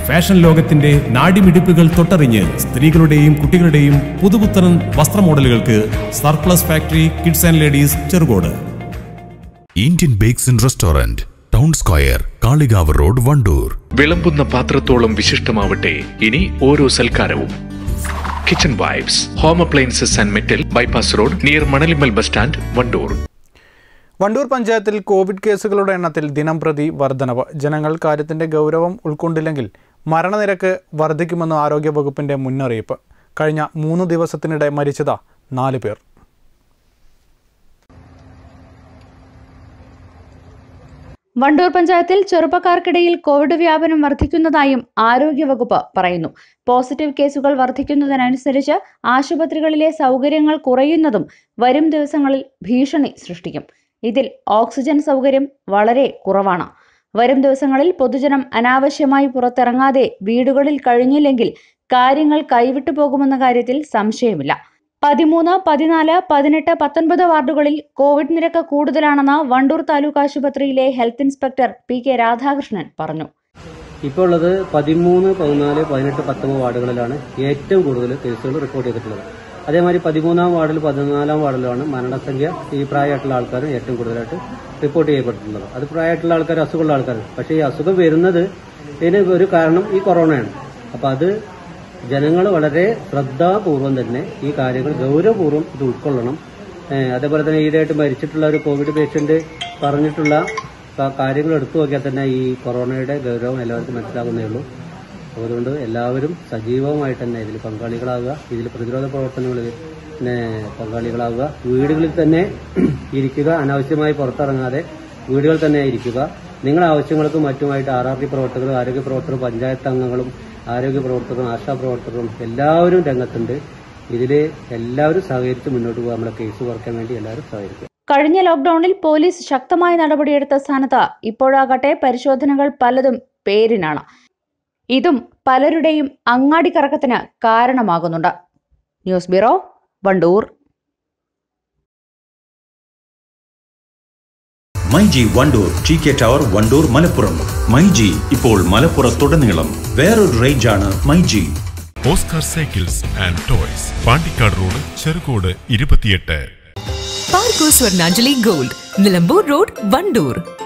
fashion ലോകത്തിന്റെ നാടിമിടിപ്പുകൾ തൊട്ടറിഞ്ഞ് സ്ത്രീകളുടെയും കുട്ടികളുടെയും പുതുപുത്തൻ വസ്ത്ര മോഡലുകൾക്ക് surplus factory kids and ladies Cherukode Indian bakes and restaurant town square Kalikavu road Wandoor വിളമ്പുന്ന പാത്രത്തോളം വിശിഷ്ടമാവട്ടെ ഇനി ഓരോ സൽക്കാരവും kitchen vibes home appliances and metal bypass road near Manalimal bus stand Wandoor Wandoor പഞ്ചായത്തിൽ കോവിഡ് കേസുകളുടെ എണ്ണത്തിൽ ദിനം പ്രതി വർധനവ് ജനങ്ങൾ കാര്യത്തിന്റെ ഗൗരവം ഉൾക്കൊണ്ടില്ലെങ്കിൽ മരണനിരക്ക് വർദ്ധിക്കുമെന്ന് ആരോഗ്യവകുപ്പിന്റെ മുന്നറിയിപ്പ് കഴിഞ്ഞ മൂന്ന് ദിവസത്തിനിടെ മരിച്ചത് നാല് പേർ വണ്ടൂർ പഞ്ചായത്തിൽ ചെറുപ്പക്കാർക്കിടയിൽ കോവിഡ് വ്യാപനം വർദ്ധിക്കുന്നതായും ആരോഗ്യവകുപ്പ് പറയുന്നു പോസിറ്റീവ് കേസുകൾ വർദ്ധിക്കുന്നതിനനുസരിച്ച് ആശുപത്രികളിലെ സൗകര്യങ്ങൾ കുറയുന്നതും വരും ദിവസങ്ങളിൽ ഭീഷണി സൃഷ്ടിക്കും ഇതിൽ ഓക്സിജൻ സൗകര്യം വളരെ കുറവാണ് വരും ദിവസങ്ങളിൽ പൊതുജനം അനാവശ്യമായി പുറത്തിറങ്ങാതെ വീടുകളിൽ കഴിഞ്ഞില്ലെങ്കിൽ കാര്യങ്ങൾ കൈവിട്ടു പോകുമെന്ന കാര്യത്തിൽ സംശയമില്ല പതിമൂന്ന് പതിനാല് പതിനെട്ട് പത്തൊൻപത് വാർഡുകളിൽ കോവിഡ് നിരക്ക് കൂടുതലാണെന്ന് വണ്ടൂർ താലൂക്ക് ആശുപത്രിയിലെ health inspector P K Radhakrishnan പറഞ്ഞു ഇപ്പോൾ ഉള്ളത് പതിമൂന്ന് പതിനാല് പതിനെട്ട് പത്തൊമ്പത് വാർഡുകളിലാണ് ഏറ്റവും കൂടുതൽ കേസുകൾ റിപ്പോർട്ട് ചെയ്തിട്ടുള്ളത് അതേമാതിരി പതിമൂന്നാം വാർഡിൽ പതിനാലാം വാർഡിലാണ് മരണസംഖ്യ ഈ പ്രായമായിട്ടുള്ള ആൾക്കാർ ഏറ്റവും കൂടുതലായിട്ട് റിപ്പോർട്ട് ചെയ്യപ്പെട്ടിട്ടുള്ളത് അത് പ്രായമായിട്ടുള്ള ആൾക്കാർ അസുഖമുള്ള ആൾക്കാരാണ് പക്ഷേ ഈ അസുഖം വരുന്നത് ഇതിന് ഒരു കാരണം ഈ കൊറോണയാണ് അപ്പം അത് ജനങ്ങൾ വളരെ ശ്രദ്ധാപൂർവം തന്നെ ഈ കാര്യങ്ങൾ ഗൗരവപൂർവ്വം ഇത് ഉൾക്കൊള്ളണം ഏഹ് അതേപോലെ തന്നെ ഈയിടെയായിട്ട് മരിച്ചിട്ടുള്ള ഒരു കോവിഡ് പേഷ്യന്റ് പറഞ്ഞിട്ടുള്ള ക- കാര്യങ്ങൾ എടുത്തു നോക്കിയാൽ തന്നെ ഈ കൊറോണയുടെ ഗൗരവം എല്ലാവർക്കും മനസ്സിലാകുന്നേ ഉള്ളൂ അതുകൊണ്ട് എല്ലാവരും സജീവമായിട്ട് തന്നെ ഇതിൽ പങ്കാളികളാകുക ഇതിൽ പ്രതിരോധ പ്രവർത്തനങ്ങളിൽ പിന്നെ പങ്കാളികളാകുക വീടുകളിൽ തന്നെ ഇരിക്കുക അനാവശ്യമായി പുറത്തിറങ്ങാതെ വീടുകളിൽ തന്നെ ഇരിക്കുക നിങ്ങളുടെ ആവശ്യങ്ങൾക്കും മറ്റുമായിട്ട് ആർ ആർ ടി പ്രവർത്തകരും ആരോഗ്യ പ്രവർത്തകരും പഞ്ചായത്ത് അംഗങ്ങളും ആരോഗ്യ പ്രവർത്തകരും ആശാ പ്രവർത്തകരും എല്ലാവരും രംഗത്തുണ്ട് ഇതിൽ എല്ലാവരും സഹകരിച്ച് മുന്നോട്ട് പോകുക നമ്മുടെ കേസ് കുറയ്ക്കാൻ വേണ്ടി എല്ലാവരും സഹകരിക്കുക കഴിഞ്ഞ ലോക്ഡൌണിൽ പോലീസ് ശക്തമായ നടപടിയെടുത്ത സ്ഥാനത്ത് ഇപ്പോഴാകട്ടെ പരിശോധനകൾ പലതും പേരിനാണ് ഇതും പലരുടെയും അങ്ങാടിക്കറക്കത്തിന് കാരണമാകുന്നുണ്ട് news bureau Wandoor myG Wandoor T K tower Wandoor Malappuram myG ഇപ്പോൾ മലപ്പുറത്തുടനീളം വേറൊരു റേഞ്ചാണ് myG Oscar cycles and toys Pandikkad road Cherukode ഇരുപത്തിയെട്ട് Parco Swarnanjali gold Nilambur road Wandoor